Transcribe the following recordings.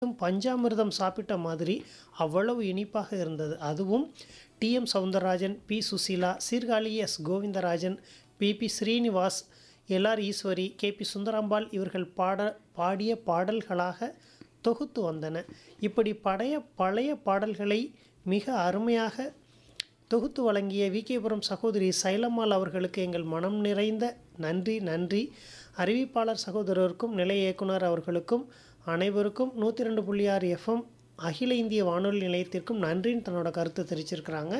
பஞ்சாமிர்தம் சாப்பிட்ட மாதிரி அவ்வளவு இனிப்பாக இருந்தது அதுவும் TM Soundararajan P Susheela Sirkazhi S Govindarajan PB Srinivas LR Eswari K B Sundarambal இவர்கள் பாட பாடிய பாடல்களாக தொகுத்து வந்தன இப்படி பழைய பழைய பாடல்களை மிக அருமையாக தொகுத்து வழங்கிய விகேபுரம் சகோதரி சைலம்மாள் அவர்களுக்கு எங்கள் மனம் நிறைந்த நன்றி நன்றி அறிவிப்பாளர் சகோதரருக்கும் நிலைய இயக்குனர் அவர்களுக்கும் அனைவருக்கும் நூற்றி ரெண்டு புள்ளி ஆறு எஃப்எம் அகில இந்திய வானொலி நிலையத்திற்கும் நன்றின்னு தன்னோட கருத்தை தெரிவிச்சிருக்கிறாங்க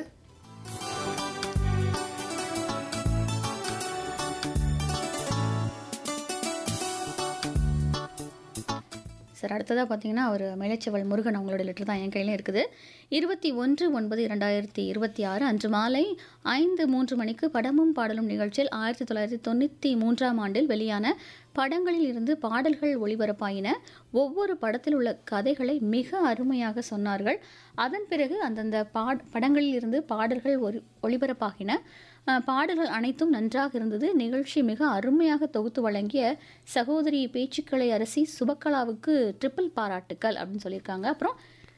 சார் அடுத்ததாக பார்த்தீங்கன்னா அவர் மேலச்செவல் முருகன் அவங்களோட லெட்டர் தான் என் கையில இருக்குது இருபத்தி ஒன்று ஒன்பது இரண்டாயிரத்தி இருபத்தி ஆறு அன்று மாலை ஐந்து மூன்று மணிக்கு படமும் பாடலும் நிகழ்ச்சியில் ஆயிரத்தி தொள்ளாயிரத்தி தொண்ணூற்றி மூன்றாம் ஆண்டில் வெளியான படங்களில் இருந்து பாடல்கள் ஒளிபரப்பாயின ஒவ்வொரு படத்தில் உள்ள கதைகளை மிக அருமையாக சொன்னார்கள் அதன் பிறகு அந்தந்த பாட் படங்களில் இருந்து பாடல்கள் ஒளி ஒளிபரப்பாகின அஹ், பாடல்கள் அனைத்தும் நன்றாக இருந்தது நிகழ்ச்சி மிக அருமையாக தொகுத்து வழங்கிய சகோதரி பேச்சுக்களை அரசி சுபக்கலாவுக்கு ட்ரிபிள் பாராட்டுக்கள் அப்படின்னு சொல்லியிருக்காங்க அப்புறம்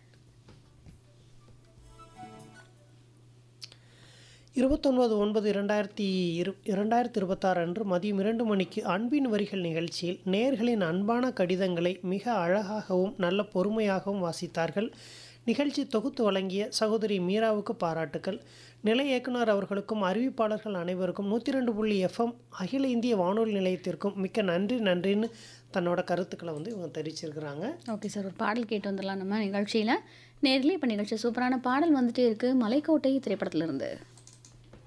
இருபத்தொன்பது ஒன்பது இரண்டாயிரத்தி இரு இரண்டாயிரத்தி இருபத்தாறு அன்று மதியம் இரண்டு மணிக்கு அன்பின் வரிகள் நிகழ்ச்சியில் நேர்களின் அன்பான கடிதங்களை மிக அழகாகவும் நல்ல பொறுமையாகவும் வாசித்தார்கள் நிகழ்ச்சி தொகுத்து வழங்கிய சகோதரி மீராவுக்கு பாராட்டுக்கள் நிலை இயக்குனர் அவர்களுக்கும் அறிவிப்பாளர்கள் அனைவருக்கும் நூற்றி ரெண்டு புள்ளி எஃப்எம் அகில இந்திய வானொலி நிலையத்திற்கும் மிக்க நன்றி நன்றின்னு தன்னோட கருத்துக்களை வந்து இவங்க தெரிவிச்சிருக்கிறாங்க ஓகே சார் ஒரு பாடல் கேட்டு வந்துடலாம் நம்ம நிகழ்ச்சியில் நேரில் இப்போ நிகழ்ச்சி சூப்பரான பாடல் வந்துட்டே இருக்கு மலைக்கோட்டை திரைப்படத்திலிருந்து